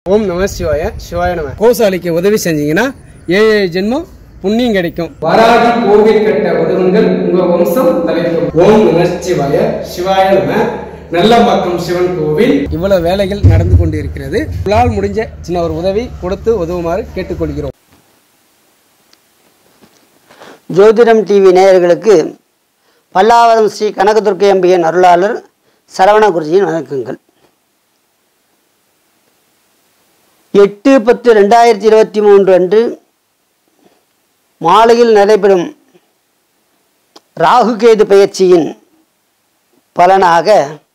ஓம் நம சிவாய சிவாய நம கோசாலிக்கு உதவி செஞ்சீங்கன்னா ஏழு ஏழு ஜென்மம் புண்ணியம் கிடைக்கும் வராகி கோவில் கட்ட உதவுங்கள் உங்க வம்சம் தலைக்கும் ஓம் நம சிவாய சிவாய நம நல்லம்பாக்கம் சிவன் கோவில் இவ்வளவு வேலைகள் நடந்து கொண்டு இருக்கிறது உங்களால் முடிஞ்ச சின்ன ஒரு உதவி கொடுத்து உதவுமாறு கேட்டுக்கொள்கிறோம் ஜோதிடம் டிவி நேயர்களுக்கு பல்லாவரம் ஸ்ரீ கனகதுர்க்கை அம்பிகையின் அருளாளர் சரவண குருஜியின் வணக்கங்கள் எட்டு பத்து ரெண்டாயிரத்தி இருபத்தி மூன்று அன்று மாலையில் நடைபெறும் ராகுகேது பயிற்சியின் பலனாக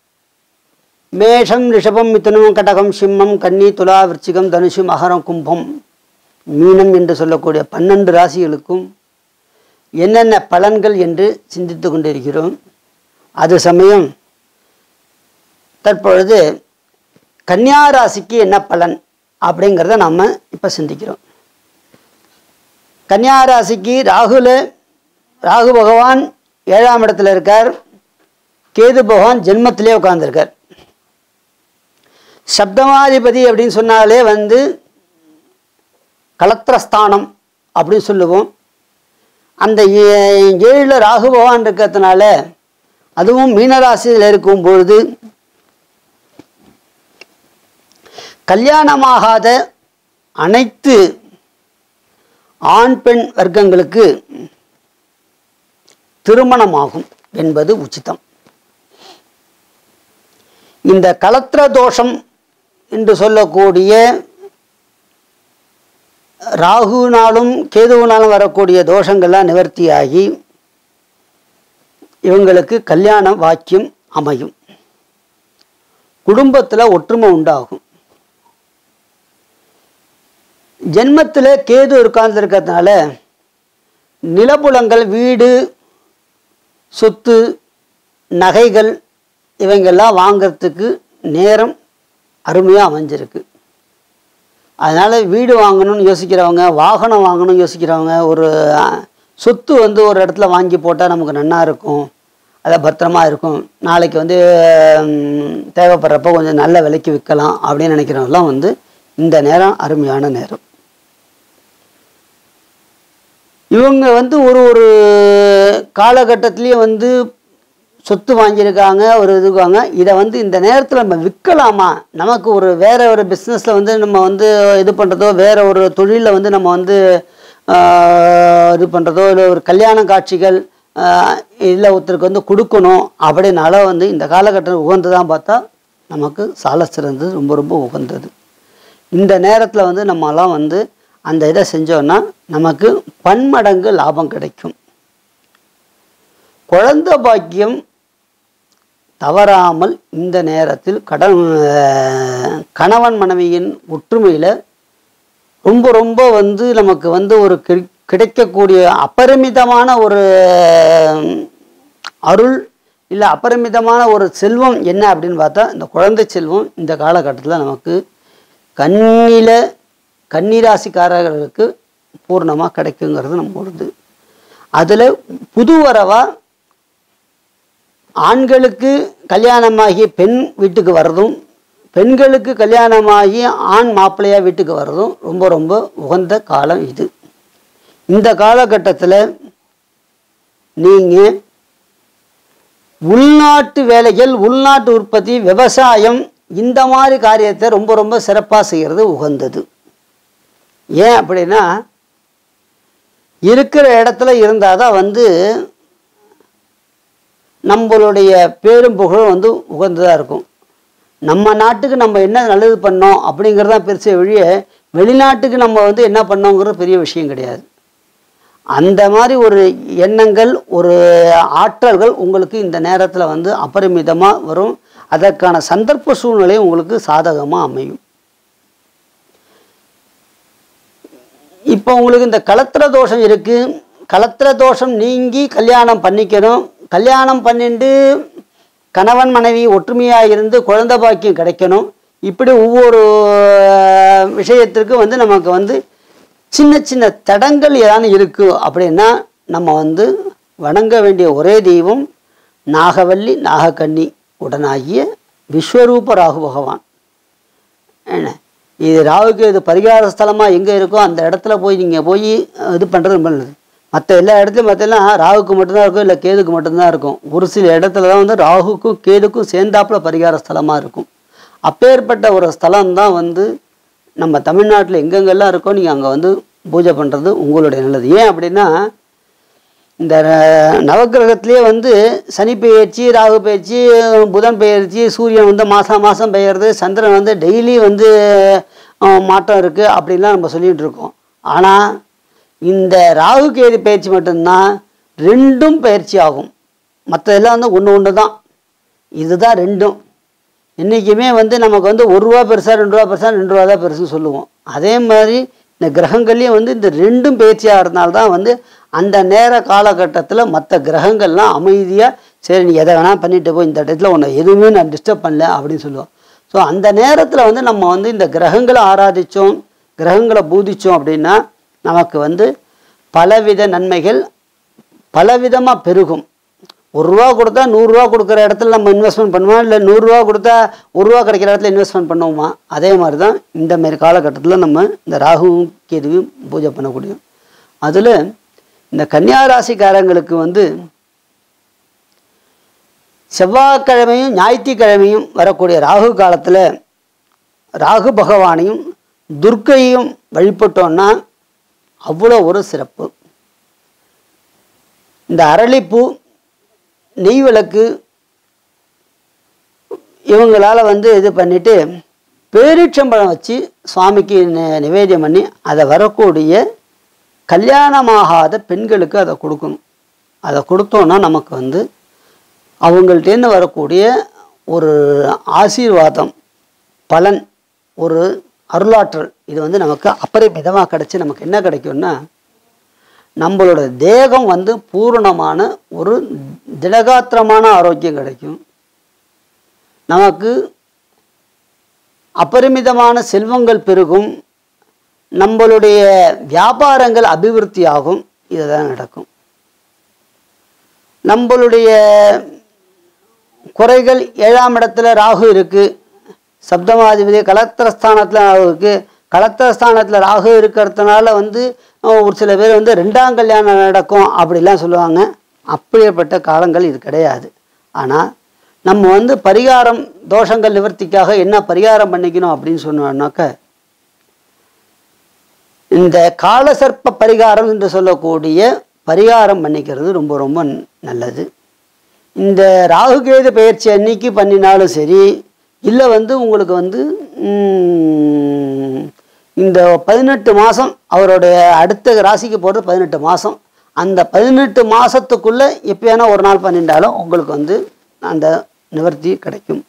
மேஷம் ரிஷபம் மிதுனம் கடகம் சிம்மம் கன்னி துலா விருச்சிகம் தனுஷு மகரம் கும்பம் மீனம் என்று சொல்லக்கூடிய பன்னெண்டு ராசிகளுக்கும் என்னென்ன பலன்கள் என்று சிந்தித்து கொண்டிருக்கிறோம் அது சமயம் தற்பொழுது கன்னியா ராசிக்கு என்ன பலன் அப்படிங்கிறத நாம் இப்போ சிந்திக்கிறோம் கன்னியா ராசிக்கு ராகுல ராகு பகவான் ஏழாம் இடத்துல இருக்கார் கேது பகவான் ஜென்மத்திலே உட்கார்ந்திருக்கார் சப்தமாதிபதி அப்படின்னு சொன்னாலே வந்து கலத்திரஸ்தானம் அப்படின்னு சொல்லுவோம் அந்த ஏ- ஏழுல ராகு பகவான் இருக்கிறதுனால அதுவும் மீனராசியில் இருக்கும் பொழுது கல்யாணமாகாத அனைத்து ஆண் பெண் வர்க்கங்களுக்கு திருமணமாகும் என்பது உச்சிதம் இந்த கலத்திர தோஷம் என்று சொல்லக்கூடிய ராகுனாலும் கேதுவினாலும் வரக்கூடிய தோஷங்கள்லாம் நிவர்த்தியாகி இவங்களுக்கு கல்யாண வாக்கியம் அமையும் குடும்பத்தில் ஒற்றுமை உண்டாகும் ஜென்மத்தில் கேது உட்கார்ந்துருக்கிறதுனால நிலப்புலங்கள் வீடு சொத்து நகைகள் இவங்கெல்லாம் வாங்கிறதுக்கு நேரம் அருமையாக அமைஞ்சிருக்கு அதனால் வீடு வாங்கணும்னு யோசிக்கிறவங்க வாகனம் வாங்கணும்னு யோசிக்கிறவங்க ஒரு அஹ், சொத்து வந்து ஒரு இடத்துல வாங்கி போட்டால் நமக்கு நன்னா இருக்கும் அதை பத்திரமா இருக்கும் நாளைக்கு வந்து ம், தேவைப்படுறப்ப கொஞ்சம் நல்ல விலைக்கு விற்கலாம் அப்படின்னு நினைக்கிறவங்கலாம் வந்து இந்த நேரம் அருமையான நேரம் இவங்க வந்து ஒரு ஒரு காலகட்டத்திலையும் வந்து சொத்து வாங்கியிருக்காங்க ஒரு இதுவாங்க இதை வந்து இந்த நேரத்தில் நம்ம விற்கலாமா நமக்கு ஒரு வேற ஒரு பிஸ்னஸில் வந்து நம்ம வந்து இது பண்ணுறதோ வேற ஒரு தொழிலில் வந்து நம்ம வந்து ஆஹ், இது பண்ணுறதோ இல்லை ஒரு கல்யாண காட்சிகள் இல்லை ஒருத்தருக்கு வந்து கொடுக்கணும் அப்படின்னால வந்து இந்த காலகட்டம் உகந்ததான் பார்த்தா நமக்கு சால சிறந்தது ரொம்ப ரொம்ப உகந்தது இந்த நேரத்தில் வந்து நம்மலாம் வந்து அந்த இதை செஞ்சோன்னா நமக்கு பன்மடங்கு லாபம் கிடைக்கும் குழந்தை பாக்கியம் தவறாமல் இந்த நேரத்தில் கடன் கணவன் மனைவியின் ஒற்றுமையில் ரொம்ப ரொம்ப வந்து நமக்கு வந்து ஒரு கிடை- கிடைக்கக்கூடிய அபரிமிதமான ஒரு அருள் இல்லை அபரிமிதமான ஒரு செல்வம் என்ன அப்படின்னு பார்த்தா இந்த குழந்தை செல்வம் இந்த காலகட்டத்தில் நமக்கு கண்ணில கன்னிராசிக்காரர்களுக்கு பூர்ணமாக கிடைக்குங்கிறது நம்மளது அதில் புது வரவா ஆண்களுக்கு கல்யாணமாகி பெண் வீட்டுக்கு வர்றதும் பெண்களுக்கு கல்யாணமாகி ஆண் மாப்பிள்ளையா வீட்டுக்கு வர்றதும் ரொம்ப ரொம்ப உகந்த காலம் இது இந்த காலகட்டத்தில் நீங்கள் உள்நாட்டு வேலைகள் உள்நாட்டு உற்பத்தி விவசாயம் இந்த மாதிரி காரியத்தை ரொம்ப ரொம்ப சிறப்பாக செய்கிறது உகந்தது ஏன் அப்படின்னா இருக்கிற இடத்துல இருந்தால் தான் வந்து நம்மளுடைய பேரும் புகழும் வந்து உகந்ததாக இருக்கும் நம்ம நாட்டுக்கு நம்ம என்ன நல்லது பண்ணோம் அப்படிங்கிறது தான் பெருசு வெளிய வெளிநாட்டுக்கு நம்ம வந்து என்ன பண்ணோங்கிறது பெரிய விஷயம் கிடையாது அந்த மாதிரி ஒரு எண்ணங்கள் ஒரு ஆற்றல்கள் உங்களுக்கு இந்த நேரத்தில் வந்து அபரிமிதமாக வரும் அதற்கான சந்தர்ப்ப சூழ்நிலை உங்களுக்கு சாதகமாக அமையும் இப்போ உங்களுக்கு இந்த கலத்திர தோஷம் இருக்குது கலத்திர தோஷம் நீங்கி கல்யாணம் பண்ணிக்கணும் கல்யாணம் பண்ணிட்டு கணவன் மனைவி ஒற்றுமையாக இருந்து குழந்தை பாக்கியம் கிடைக்கணும் இப்படி ஒவ்வொரு அஹ், விஷயத்திற்கும் வந்து நமக்கு வந்து சின்ன சின்ன தடங்கள் ஏதாவது இருக்குது அப்படின்னா நம்ம வந்து வணங்க வேண்டிய ஒரே தெய்வம் நாகவல்லி நாகக்கன்னி உடனாகிய விஸ்வரூப ராகு பகவான் என்ன இது ராகுக்கு இது பரிகார ஸ்தலமாக எங்கே இருக்கோ அந்த இடத்துல போய் நீங்கள் போய் அஹ், இது பண்ணுறது ரொம்ப நல்லது மற்ற எல்லா இடத்துலையும் பார்த்தீங்கன்னா ராகுக்கு மட்டும்தான் இருக்கும் இல்லை கேதுக்கு மட்டும்தான் இருக்கும் ஒரு சில இடத்துல தான் வந்து ராகுக்கும் கேதுக்கும் சேர்ந்தாப்புல பரிகார ஸ்தலமாக இருக்கும் அப்பேற்பட்ட ஒரு ஸ்தலம் தான் வந்து நம்ம தமிழ்நாட்டில் எங்கெங்கெல்லாம் இருக்கோ நீங்கள் அங்கே வந்து பூஜை பண்ணுறது உங்களுடைய நல்லது ஏன் அப்படின்னா இந்த அஹ், நவக்கிரகத்திலேயே வந்து சனி பெயர்ச்சி ராகு பெயர்ச்சி புதன் பெயர்ச்சி சூரியன் வந்து மாதம் மாதம் பெயர்றது சந்திரன் வந்து டெய்லி வந்து அஹ், மாற்றம் இருக்குது அப்படின்லாம் நம்ம சொல்லிகிட்டு இருக்கோம் ஆனால் இந்த ராகு கேது பயிற்சி மட்டும்தான் ரெண்டும் பயிற்சி ஆகும் மற்றதெல்லாம் வந்து ஒன்று ஒன்று தான் இதுதான் ரெண்டும் என்றைக்குமே வந்து நமக்கு வந்து ஒரு ரூபா பெருசா ரெண்டு ரூபா பெருசா ரெண்டு ரூபா தான் பெருசுன்னு சொல்லுவோம் அதே மாதிரி இந்த கிரகங்கள்லேயும் வந்து இந்த ரெண்டும் பேச்சியாக இருந்தால்தான் வந்து அந்த நேர காலகட்டத்தில் மற்ற கிரகங்கள்லாம் அமைதியாக சரி நீ எதை வேணால் பண்ணிட்டு போய் இந்த இடத்துல உன்னை எதுவுமே நான் டிஸ்டர்ப் பண்ணல அப்படின்னு சொல்லுவோம் ஸோ அந்த நேரத்தில் வந்து நம்ம வந்து இந்த கிரகங்களை ஆராதித்தோம் கிரகங்களை பூதிச்சோம் அப்படின்னா நமக்கு வந்து பலவித நன்மைகள் பலவிதமாக பெருகும் ஒரு ரூபா கொடுத்தா நூறுரூவா கொடுக்குற இடத்துல நம்ம இன்வெஸ்ட்மெண்ட் பண்ணுவோம் இல்லை நூறுரூவா கொடுத்தா ஒரு ரூபா கிடைக்கிற இடத்துல இன்வெஸ்ட்மெண்ட் பண்ணுவோமா அதே மாதிரி தான் இந்த மாதிரி காலகட்டத்தில் நம்ம இந்த ராகுவும் கேதுவும் பூஜை பண்ணக்கூடியும் அதில் இந்த கன்னியா ராசிக்காரங்களுக்கு வந்து செவ்வாய்க்கிழமையும் ஞாயிற்றுக்கிழமையும் வரக்கூடிய ராகு காலத்தில் ராகு பகவானையும் துர்க்கையும் வழிபட்டோன்னா அவ்வளோ ஒரு சிறப்பு இந்த அரளிப்பூ நெய் விளக்கு இவங்களால் வந்து இது பண்ணிட்டு பேரீட்சம்பழம் வச்சு சுவாமிக்கு நி- நிவேதியம் பண்ணி அதை வரக்கூடிய கல்யாணமாகாத பெண்களுக்கு அதை கொடுக்கணும் அதை கொடுத்தோன்னா நமக்கு வந்து அவங்கள்ட்டேருந்து வரக்கூடிய ஒரு ஆசீர்வாதம் பலன் ஒரு அருளாற்றல் இது வந்து நமக்கு அபரிமிதமாக கிடச்சி நமக்கு என்ன கிடைக்கும்னா நம்மளோட தேகம் வந்து பூரணமான ஒரு திடகாத்திரமான ஆரோக்கியம் கிடைக்கும் நமக்கு அபரிமிதமான செல்வங்கள் பெருகும் நம்மளுடைய வியாபாரங்கள் அபிவிருத்தி ஆகும் இதுதான் நடக்கும் நம்மளுடைய குறைகள் ஏழாம் இடத்துல ராகு இருக்கு சப்தமாதிபதி கலத்திரஸ்தானத்தில் ராகு இருக்கு கலத்திரஸ்தானத்தில் ராகு இருக்கிறதுனால வந்து அஹ், ஒரு சில பேர் வந்து ரெண்டாம் கல்யாணம் நடக்கும் அப்படிலாம் சொல்லுவாங்க அப்படிப்பட்ட காலங்கள் இது கிடையாது ஆனால் நம்ம வந்து பரிகாரம் தோஷங்கள் நிவர்த்திக்காக என்ன பரிகாரம் பண்ணிக்கணும் அப்படின்னு சொன்னோம்னாக்க இந்த காலசர்ப்ப பரிகாரம் என்று சொல்லக்கூடிய பரிகாரம் பண்ணிக்கிறது ரொம்ப ரொம்ப நல்லது இந்த ராகுகேது பயிற்சி அன்னைக்கு பண்ணினாலும் சரி இல்லை வந்து உங்களுக்கு வந்து ம், இந்த பதினெட்டு மாதம் அவருடைய அடுத்த ராசிக்கு போகிறது பதினெட்டு மாதம் அந்த பதினெட்டு மாதத்துக்குள்ளே எப்பயானா ஒரு நாள் பண்ணிட்டாலும் உங்களுக்கு வந்து அந்த நிவர்த்தி கிடைக்கும்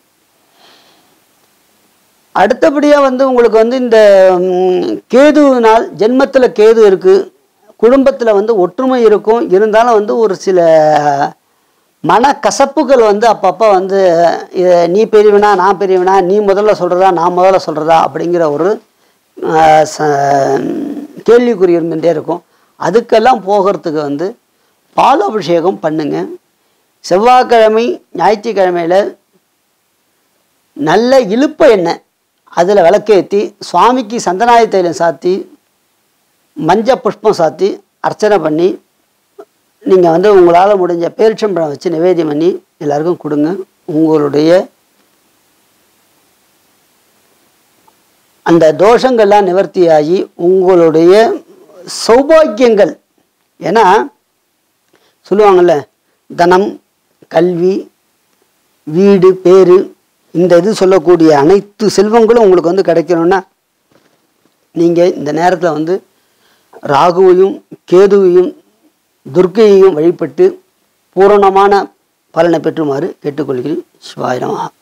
அடுத்தபடியாக வந்து உங்களுக்கு வந்து இந்த ம், கேதுவினால் ஜென்மத்தில் கேது இருக்குது குடும்பத்தில் வந்து ஒற்றுமை இருக்கும் இருந்தாலும் வந்து ஒரு சில மனக்கசப்புகள் வந்து அப்பப்போ வந்து இதை நீ பெரியவனா நான் பெரியவனா நீ முதல்ல சொல்கிறதா நான் முதல்ல சொல்கிறதா அப்படிங்கிற ஒரு ஆஹ், ச- கேள்விக்குறி இருந்துகிட்டே இருக்கும் அதுக்கெல்லாம் போகிறதுக்கு வந்து பால் அபிஷேகம் பண்ணுங்க செவ்வாய்க்கிழமை ஞாயிற்றுக்கிழமையில் நல்ல இழுப்ப எண்ணெய் அதில் விளக்கேற்றி சுவாமிக்கு சந்தனாய தைலம் சாத்தி மஞ்ச புஷ்பம் சாத்தி அர்ச்சனை பண்ணி நீங்கள் வந்து உங்களால் முடிஞ்ச பேரிச்சம்பழம் வச்சு நிவேதியம் பண்ணி எல்லாருக்கும் கொடுங்க உங்களுடைய அந்த தோஷங்கள்லாம் நிவர்த்தியாகி உங்களுடைய சௌபாக்கியங்கள் ஏன்னா சொல்லுவாங்கள்ல தனம் கல்வி வீடு பேரு இந்த இது சொல்லக்கூடிய அனைத்து செல்வங்களும் உங்களுக்கு வந்து கிடைக்கணும்னா நீங்கள் இந்த நேரத்தில் வந்து ராகுவையும் கேதுவையும் துர்க்கையையும் வழிபட்டு பூரணமான பலனை பெற்றுமாறு கேட்டுக்கொள்கிறேன் சிவாயிரமாக